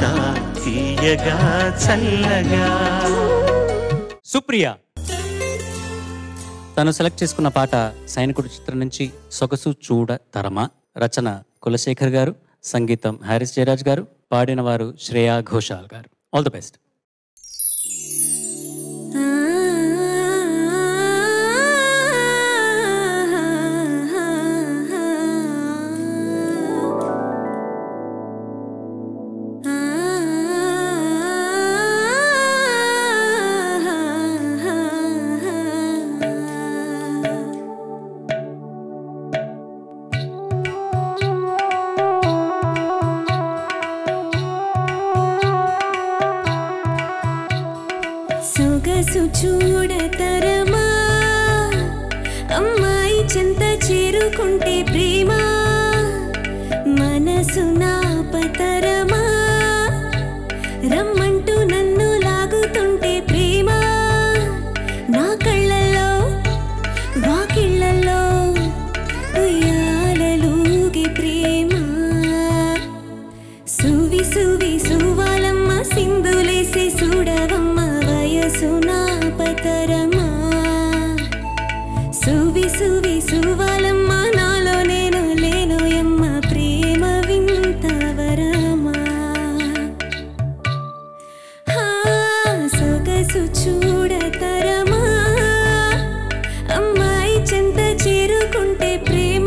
పాట తీయగా చల్లగా సుప్రియ తను సెలెక్ట్ చేసుకున్న పాట సైనికుడు చిత్రం నుంచి సొగసు చూడ తరమా రచన కులశేఖర్ గారు సంగీతం హారిస్ జయరాజ్ గారు పాడిన వారు శ్రేయా ఘోషాల్ గారు ఆల్ ది బెస్ట్ సొగసు చూడతరమా అమ్మాయి చెంత చేరుకుంటే ప్రేమ మనసు నాపతరమా రమ్మంటూ నన్ను లాగుతుంటే ప్రేమ నా కళ్ళల్లో వాకిళ్ళల్లో ఉయ్యాలలూగే ప్రేమ సువి సువి సువాలమ్మ సింధులేసి చూడవమ్మ వయసు నాపతరమా సువి సువి సువాలమ్మ నాలో నేను లేను ఎమ్మ ప్రేమ వింతవరమా హా, సొగసు చూడతరమా అమ్మాయి చెంత చేరుకుంటే ప్రేమ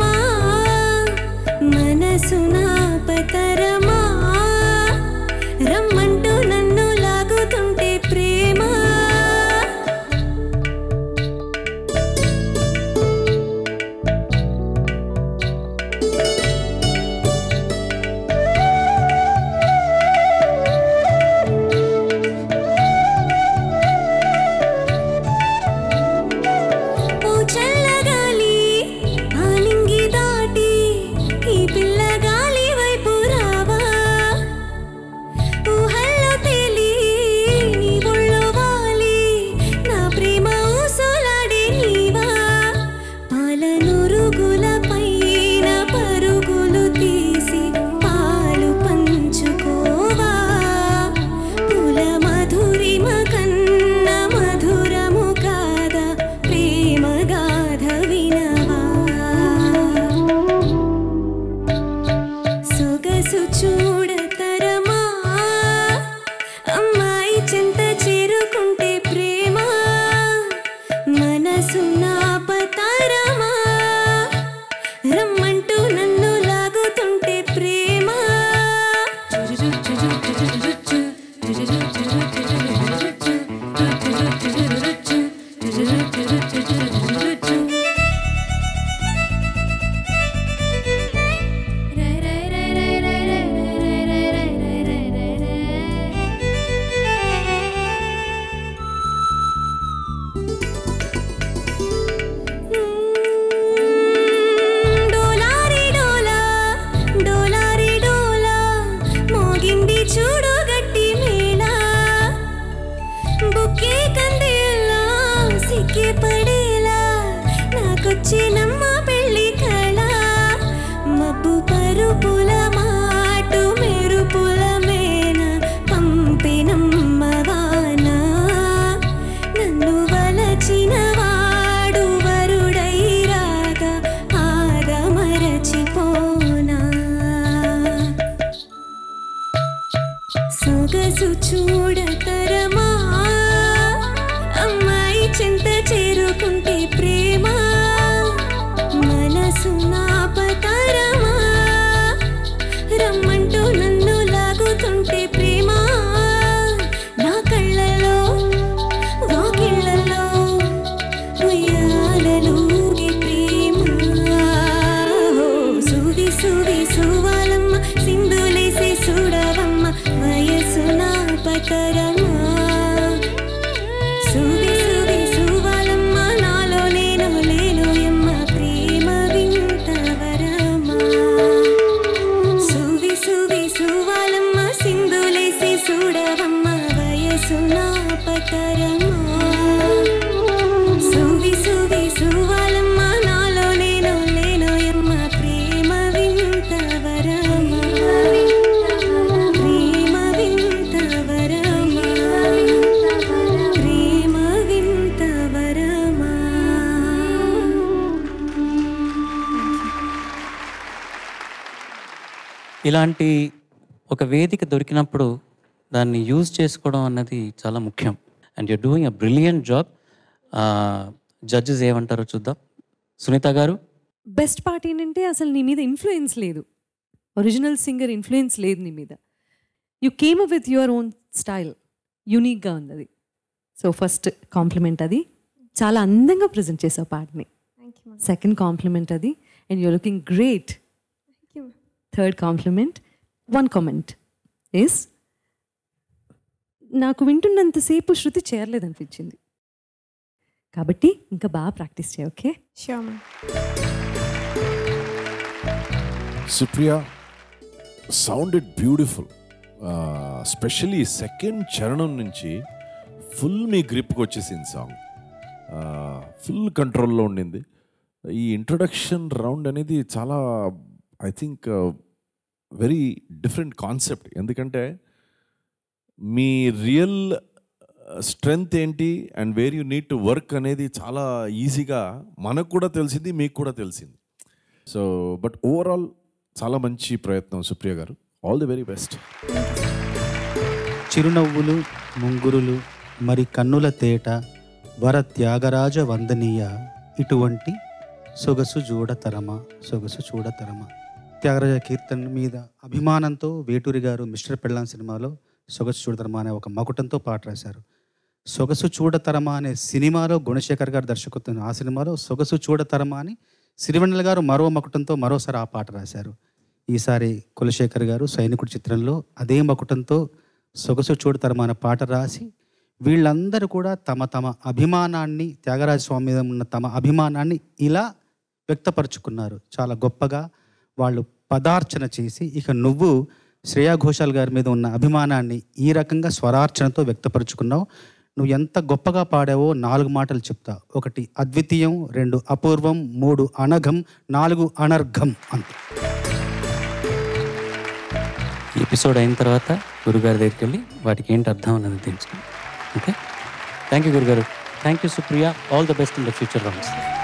మనసు నాపతరమా రమ్మంటూ నన్ను లాగుతుంటే ప్రేమ ఓ చల్లగాలి ఆలింగి దాటి ఈ పిల్లగాలి వైపు రావా ఊహల్లో తేలి నీ ఒళ్ళో వాలి నా ప్రేమ ఊసలాడే నీవా పాలనురుగుల పైన పరుగులు తీసి పాలు పంచుకోవా పూల మధురిమ కన్న మధురము కాదా ప్రేమ గాథ వినవా సొగసు చూడతరమా అమ్మాయి చెంత చేరుకుంటే ప్రేమ మనసు నాపతరమా రమ్మంటూ నన్ను లాగుతుంటే ప్రేమ డోలారి డోలా డోలారి డోలా మోగింది చూడు గట్టి మేళా బుక్కే కందేలా సిక్కే పడేలా నాకొచ్చి నమ్మ పెళ్లి కళ మబ్బు పరుపుల మాటు మెరుపుల మేన పంపినమ్మవానా నన్ను వలచిన వాడు వరుడై రాగా ఆదమరచిపోనా సొగసు చూడతరమా అమ్మాయి చింత చేరుకుంటే ప్రేమ మనసు నాపతరమా రమ్మంటూ నన్ను లాగుతుంటే ప్రేమ నా కళ్ళలో వాకిళ్ళలో ఉయ్యాలలూగే ప్రేమ సువి సువి సువాలమ్మ సింధులేసి చూడవమ్మ వయసు నా పతరమా సువి సువి సువాలమ్మ నాలో నేను లేను ఎమ్మ ప్రేమ వింతవరమా సువి సువి సువాలమ్మ సింధులేసి చూడవమ్మ వయసు నా పతరమా సువి సువి సువాలమ్మ నాలో నేను లేను ఎమ్మ ప్రేమ వింతవరమా ప్రేమ వింత ఇలాంటి ఒక వేదిక దొరికినప్పుడు దాన్ని యూజ్ చేసుకోవడం అన్నది చాలా ముఖ్యం and you're doing a brilliant job judges ఏమంటారో చూద్దాం సునీత గారు బెస్ట్ పార్ట్ ఏంటంటే అసలు నీ మీద ఇన్ఫ్లుయెన్స్ లేదు ఒరిజినల్ సింగర్ ఇన్ఫ్లుయెన్స్ లేదు నీ మీద you came with your own style యూనిక్గా ఉంది అది సో ఫస్ట్ కాంప్లిమెంట్ అది చాలా అందంగా ప్రజెంట్ చేసావు పాటని థ్యాంక్ యూ సెకండ్ కాంప్లిమెంట్ అది and you're looking great thank you third compliment one comment is నాకు వింటున్నంతసేపు శృతి చేరలేదనిపించింది కాబట్టి ఇంకా బాగా ప్రాక్టీస్ చేయ okay sure ma'am Supriya sounded beautiful specially second చరణం నుంచి ఫుల్ మీ గ్రిప్కి వచ్చేసింది సాంగ్ ఫుల్ కంట్రోల్లో ఉండింది ఈ ఇంట్రొడక్షన్ రౌండ్ అనేది చాలా I think very different concept ఎందుకంటే మీ రియల్ స్ట్రెంగ్త్ ఏంటి and where you need to work అనేది చాలా ఈజీగా మనకు కూడా తెలిసింది మీకు కూడా తెలిసింది సో బట్ ఓవరాల్ చాలా మంచి ప్రయత్నం సుప్రియ గారు ఆల్ ది వెరీ బెస్ట్ చిరునవ్వులు ముంగురులు మరి కన్నుల తేట వర త్యాగరాజ వందనీయ ఇటువంటి సొగసు చూడతరమా సొగసు చూడతరమా త్యాగరాజ కీర్తన మీద అభిమానంతో వేటూరి గారు మిస్టర్ పెళ్ళాం సినిమాలో సొగసు చూడతరమా అనే ఒక మకుటంతో పాట రాశారు సొగసు చూడతరమా అనే సినిమాలో గుణశేఖర్ గారు దర్శకత్వం ఆ సినిమాలో సొగసు చూడతరమా అని సిరివెన్నెల గారు మరో మకుటంతో మరోసారి ఆ పాట రాశారు ఈసారి కులశేఖర్ గారు సైనికుడి చిత్రంలో అదే మకుటంతో సొగసు చూడతరమా అనే పాట రాసి వీళ్ళందరూ కూడా తమ తమ అభిమానాన్ని త్యాగరాజ స్వామి మీద ఉన్న తమ అభిమానాన్ని ఇలా వ్యక్తపరుచుకున్నారు చాలా గొప్పగా వాళ్ళు పదార్చన చేసి ఇక నువ్వు శ్రేయా ఘోషాల్ గారి మీద ఉన్న అభిమానాన్ని ఈ రకంగా స్వరార్చనతో వ్యక్తపరుచుకున్నావు నువ్వు ఎంత గొప్పగా పాడావో నాలుగు మాటలు చెప్తా ఒకటి అద్వితీయం రెండు అపూర్వం మూడు అనఘం నాలుగు అనర్ఘం అంతే ఈ ఎపిసోడ్ అయిన తర్వాత గురుగారి దగ్గరికి వెళ్ళి వాటికి ఏంటి అర్థం అన్నది తెలుసుకుందాం ఓకే థ్యాంక్ యూ గురుగారు thank you Supriya all the best in the future rounds